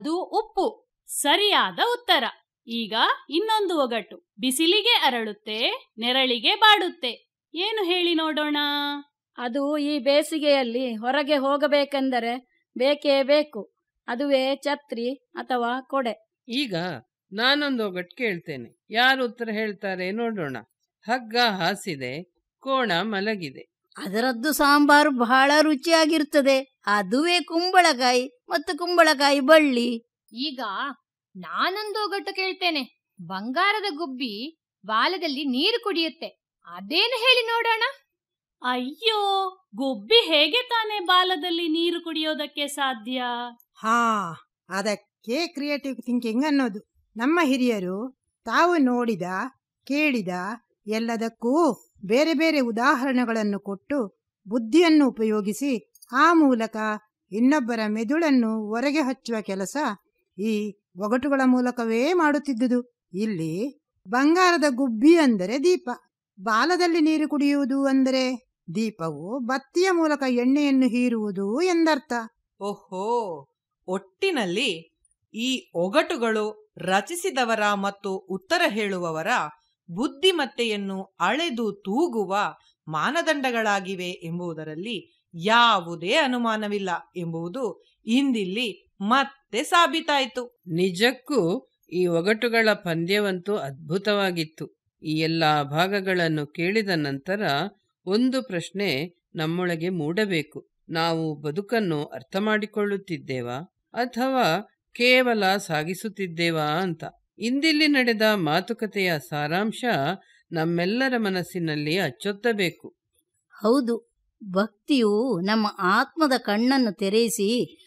ಅದು ಉಪ್ಪು ಸರಿಯಾದ ಉತ್ತರ ಈಗ ಇನ್ನೊಂದು ಒಗಟು ಬಿಸಿಲಿಗೆ ಅರಳುತ್ತೆ ನೆರಳಿಗೆ ಬಾಡುತ್ತೆ ಏನು ಹೇಳಿ ನೋಡೋಣ ಅದು ಈ ಬೇಸಿಗೆಯಲ್ಲಿ ಹೊರಗೆ ಹೋಗಬೇಕೆಂದರೆ ಬೇಕೇ ಬೇಕು ಅದುವೇ ಛತ್ರಿ ಅಥವಾ ಕೊಡೆ ಈಗ ನಾನೊಂದು ಒಗಟ್ ಕೇಳ್ತೇನೆ ಯಾರು ಉತ್ತರ ಹೇಳ್ತಾರೆ ನೋಡೋಣ ಹಗ್ಗ ಹಾಸಿದೆ ಕೋಣ ಮಲಗಿದೆ ಅದರದ್ದು ಸಾಂಬಾರು ಬಹಳ ರುಚಿಯಾಗಿರುತ್ತದೆ ಅದುವೇ ಕುಂಬಳಕಾಯಿ ಮತ್ತು ಕುಂಬಳಕಾಯಿ ಬಳ್ಳಿ ಈಗ ನಾನೊಂದು ಒಗಟು ಕೇಳ್ತೇನೆ ಬಂಗಾರದ ಗುಬ್ಬಿ ಬಾಲದಲ್ಲಿ ನೀರು ಕುಡಿಯುತ್ತೆ ಅದೇನು ಹೇಳಿ ನೋಡೋಣ ಅಯ್ಯೋ ಗುಬ್ಬಿ ಹೇಗೆ ತಾನೇ ಬಾಲದಲ್ಲಿ ನೀರು ಕುಡಿಯೋದಕ್ಕೆ ಸಾಧ್ಯ ಹಾ ಅದಕ್ಕೆ ಕ್ರಿಯೇಟಿವ್ ಥಿಂಕಿಂಗ್ ಅನ್ನೋದು ನಮ್ಮ ಹಿರಿಯರು ತಾವು ನೋಡಿದ ಕೇಳಿದ ಎಲ್ಲದಕ್ಕೂ ಬೇರೆ ಬೇರೆ ಉದಾಹರಣೆಗಳನ್ನು ಕೊಟ್ಟು ಬುದ್ಧಿಯನ್ನು ಉಪಯೋಗಿಸಿ ಆ ಮೂಲಕ ಇನ್ನೊಬ್ಬರ ಮೆದುಳನ್ನು ಹೊರಗೆ ಹಚ್ಚುವ ಕೆಲಸ ಈ ಒಗಟುಗಳ ಮೂಲಕವೇ ಮಾಡುತ್ತಿದ್ದುದು ಇಲ್ಲಿ ಬಂಗಾರದ ಗುಬ್ಬಿ ಅಂದರೆ ದೀಪ ಬಾಲದಲ್ಲಿ ನೀರು ಕುಡಿಯುವುದು ಅಂದರೆ ದೀಪವು ಬತ್ತಿಯ ಮೂಲಕ ಎಣ್ಣೆಯನ್ನು ಹೀರುವುದು ಎಂದರ್ಥ ಓಹೋ ಒಟ್ಟಿನಲ್ಲಿ ಈ ಒಗಟುಗಳು ರಚಿಸಿದವರ ಮತ್ತು ಉತ್ತರ ಹೇಳುವವರ ಬುದ್ಧಿಮತ್ತೆಯನ್ನು ಅಳೆದು ತೂಗುವ ಮಾನದಂಡಗಳಾಗಿವೆ ಎಂಬುದರಲ್ಲಿ ಯಾವುದೇ ಅನುಮಾನವಿಲ್ಲ ಎಂಬುದು ಇಂದಿಲ್ಲಿ ಮತ್ತೆ ಸಾಬೀತಾಯಿತು ನಿಜಕ್ಕೂ ಈ ಒಗಟುಗಳ ಪಂದ್ಯವಂತೂ ಅದ್ಭುತವಾಗಿತ್ತು ಈ ಎಲ್ಲ ಭಾಗಗಳನ್ನು ಕೇಳಿದ ನಂತರ ಒಂದು ಪ್ರಶ್ನೆ ನಮ್ಮೊಳಗೆ ಮೂಡಬೇಕು ನಾವು ಬದುಕನ್ನು ಅರ್ಥ ಮಾಡಿಕೊಳ್ಳುತ್ತಿದ್ದೇವಾ ಅಥವಾ ಕೇವಲ ಸಾಗಿಸುತ್ತಿದ್ದೇವಾ ಅಂತ ಇಂದಿಲ್ಲಿ ನಡೆದ ಮಾತುಕತೆಯ ಸಾರಾಂಶ ನಮ್ಮೆಲ್ಲರ ಮನಸ್ಸಿನಲ್ಲಿ ಅಚ್ಚೊತ್ತಬೇಕು ಹೌದು ಭಕ್ತಿಯು ನಮ್ಮ ಆತ್ಮದ ಕಣ್ಣನ್ನು ತೆರೆಸಿ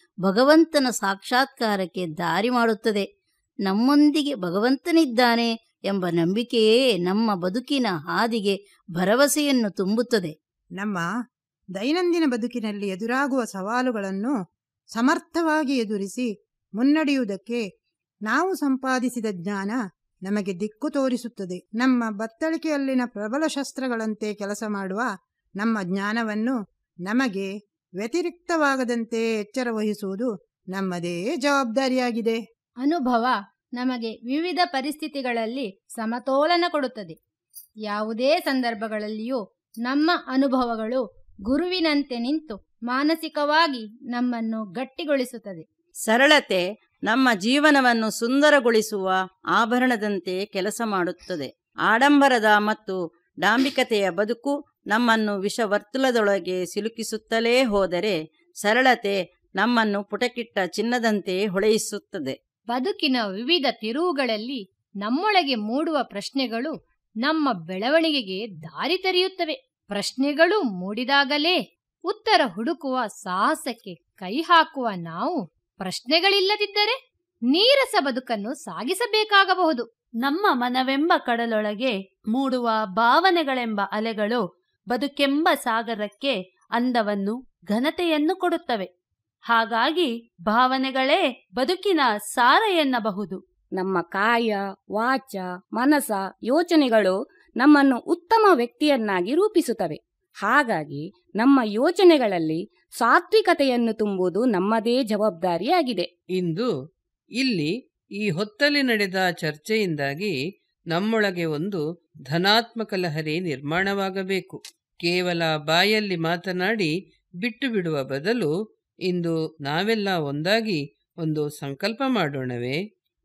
ಭಗವಂತನ ಸಾಕ್ಷಾತ್ಕಾರಕ್ಕೆ ದಾರಿ ಮಾಡುತ್ತದೆ ನಮ್ಮೊಂದಿಗೆ ಭಗವಂತನಿದ್ದಾನೆ ಎಂಬ ನಂಬಿಕೆಯೇ ನಮ್ಮ ಬದುಕಿನ ಹಾದಿಗೆ ಭರವಸೆಯನ್ನು ತುಂಬುತ್ತದೆ ನಮ್ಮ ದೈನಂದಿನ ಬದುಕಿನಲ್ಲಿ ಎದುರಾಗುವ ಸವಾಲುಗಳನ್ನು ಸಮರ್ಥವಾಗಿ ಎದುರಿಸಿ ಮುನ್ನಡೆಯುವುದಕ್ಕೆ ನಾವು ಸಂಪಾದಿಸಿದ ಜ್ಞಾನ ನಮಗೆ ದಿಕ್ಕು ತೋರಿಸುತ್ತದೆ ನಮ್ಮ ಬತ್ತಳಿಕೆಯಲ್ಲಿನ ಪ್ರಬಲ ಶಸ್ತ್ರಗಳಂತೆ ಕೆಲಸ ಮಾಡುವ ನಮ್ಮ ಜ್ಞಾನವನ್ನು ನಮಗೆ ವ್ಯತಿರಿಕ್ತವಾಗದಂತೆ ಎಚ್ಚರ ವಹಿಸುವುದು ನಮ್ಮದೇ ಜವಾಬ್ದಾರಿಯಾಗಿದೆ ಅನುಭವ ನಮಗೆ ವಿವಿಧ ಪರಿಸ್ಥಿತಿಗಳಲ್ಲಿ ಸಮತೋಲನ ಕೊಡುತ್ತದೆ ಯಾವುದೇ ಸಂದರ್ಭಗಳಲ್ಲಿಯೂ ನಮ್ಮ ಅನುಭವಗಳು ಗುರುವಿನಂತೆ ನಿಂತು ಮಾನಸಿಕವಾಗಿ ನಮ್ಮನ್ನು ಗಟ್ಟಿಗೊಳಿಸುತ್ತದೆ ಸರಳತೆ ನಮ್ಮ ಜೀವನವನ್ನು ಸುಂದರಗೊಳಿಸುವ ಆಭರಣದಂತೆ ಕೆಲಸ ಮಾಡುತ್ತದೆ ಆಡಂಬರದ ಮತ್ತು ಡಾಂಬಿಕತೆಯ ಬದುಕು ನಮ್ಮನ್ನು ವಿಷವರ್ತುಲದೊಳಗೆ ಸಿಲುಕಿಸುತ್ತಲೇ ಹೋದರೆ ಸರಳತೆ ನಮ್ಮನ್ನು ಪುಟಕಿಟ್ಟ ಚಿನ್ನದಂತೆ ಹೊಳೆಯಿಸುತ್ತದೆ ಬದುಕಿನ ವಿವಿಧ ತಿರುವುಗಳಲ್ಲಿ ನಮ್ಮೊಳಗೆ ಮೂಡುವ ಪ್ರಶ್ನೆಗಳು ನಮ್ಮ ಬೆಳವಣಿಗೆಗೆ ದಾರಿ ತೆರೆಯುತ್ತವೆ ಪ್ರಶ್ನೆಗಳು ಮೂಡಿದಾಗಲೇ ಉತ್ತರ ಹುಡುಕುವ ಸಾಹಸಕ್ಕೆ ಕೈ ಹಾಕುವ ನಾವು ಪ್ರಶ್ನೆಗಳಿಲ್ಲದಿದ್ದರೆ ನೀರಸ ಬದುಕನ್ನು ಸಾಗಿಸಬೇಕಾಗಬಹುದು ನಮ್ಮ ಮನವೆಂಬ ಕಡಲೊಳಗೆ ಮೂಡುವ ಭಾವನೆಗಳೆಂಬ ಅಲೆಗಳು ಬದುಕೆಂಬ ಸಾಗರಕ್ಕೆ ಅಂದವನ್ನು ಘನತೆಯನ್ನು ಕೊಡುತ್ತವೆ ಹಾಗಾಗಿ ಭಾವನೆಗಳೇ ಬದುಕಿನ ಸಾರ ಎನ್ನಬಹುದು ನಮ್ಮ ಕಾಯ ವಾಚ ಮನಸ ಯೋಚನೆಗಳು ನಮ್ಮನ್ನು ಉತ್ತಮ ವ್ಯಕ್ತಿಯನ್ನಾಗಿ ರೂಪಿಸುತ್ತವೆ ಹಾಗಾಗಿ ನಮ್ಮ ಯೋಚನೆಗಳಲ್ಲಿ ಸಾತ್ವಿಕತೆಯನ್ನು ತುಂಬುವುದು ನಮ್ಮದೇ ಜವಾಬ್ದಾರಿಯಾಗಿದೆ ಇಂದು ಇಲ್ಲಿ ಈ ಹೊತ್ತಲ್ಲಿ ನಡೆದ ಚರ್ಚೆಯಿಂದಾಗಿ ನಮ್ಮೊಳಗೆ ಒಂದು ಧನಾತ್ಮಕ ಲಹರಿ ನಿರ್ಮಾಣವಾಗಬೇಕು ಕೇವಲ ಬಾಯಲ್ಲಿ ಮಾತನಾಡಿ ಬಿಟ್ಟು ಬಿಡುವ ಬದಲು ಇಂದು ನಾವೆಲ್ಲ ಒಂದಾಗಿ ಒಂದು ಸಂಕಲ್ಪ ಮಾಡೋಣವೇ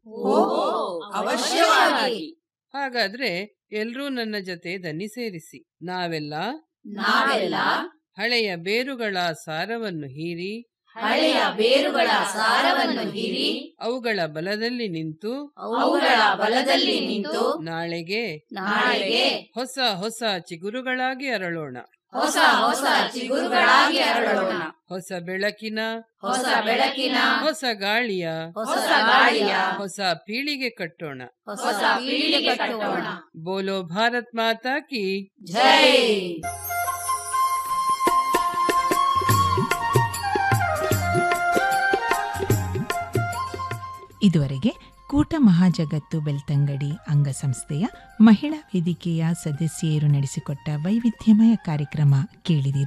ಅವಶ್ಯವಾಗಿ. ಹಾಗಾದ್ರೆ ಎಲ್ರೂ ನನ್ನ ಜೊತೆ ದನಿ ಸೇರಿಸಿ ನಾವೆಲ್ಲ ನಾವೆಲ್ಲ ಹಳೆಯ ಬೇರುಗಳ ಸಾರವನ್ನು ಹೀರಿ ಹಳೆಯ ಬೇರುಗಳ ಸಾರವನ್ನು ಹೀರಿ ಅವುಗಳ ಬಲದಲ್ಲಿ ನಿಂತು ಅವುಗಳ ಬಲದಲ್ಲಿ ನಿಂತು ನಾಳೆಗೆ ನಾಳೆಗೆ ಹೊಸ ಹೊಸ ಚಿಗುರುಗಳಾಗಿ ಅರಳೋಣ ಹೊಸ ಹೊಸ ಚಿಗುರುಗಳಾಗಿ ಅರಳೋಣ ಹೊಸ ಬೆಳಕಿನ ಹೊಸ ಬೆಳಕಿನ ಹೊಸ ಗಾಳಿಯ ಹೊಸ ಗಾಳಿಯ ಹೊಸ ಪೀಳಿಗೆ ಕಟ್ಟೋಣ ಹೊಸ ಪೀಳಿಗೆ ಕಟ್ಟೋಣ ಬೋಲೋ ಭಾರತ್ ಮಾತಾ ಕಿ ಜೈ ಇದುವರೆಗೆ ಕೂಟ ಮಹಾಜಗತ್ತು ಬೆಳ್ತಂಗಡಿ ಅಂಗಸಂಸ್ಥೆಯ ಮಹಿಳಾ ವೇದಿಕೆಯ ಸದಸ್ಯೆಯರು ನಡೆಸಿಕೊಟ್ಟ ವೈವಿಧ್ಯಮಯ ಕಾರ್ಯಕ್ರಮ ಕೇಳಿದಿರಿ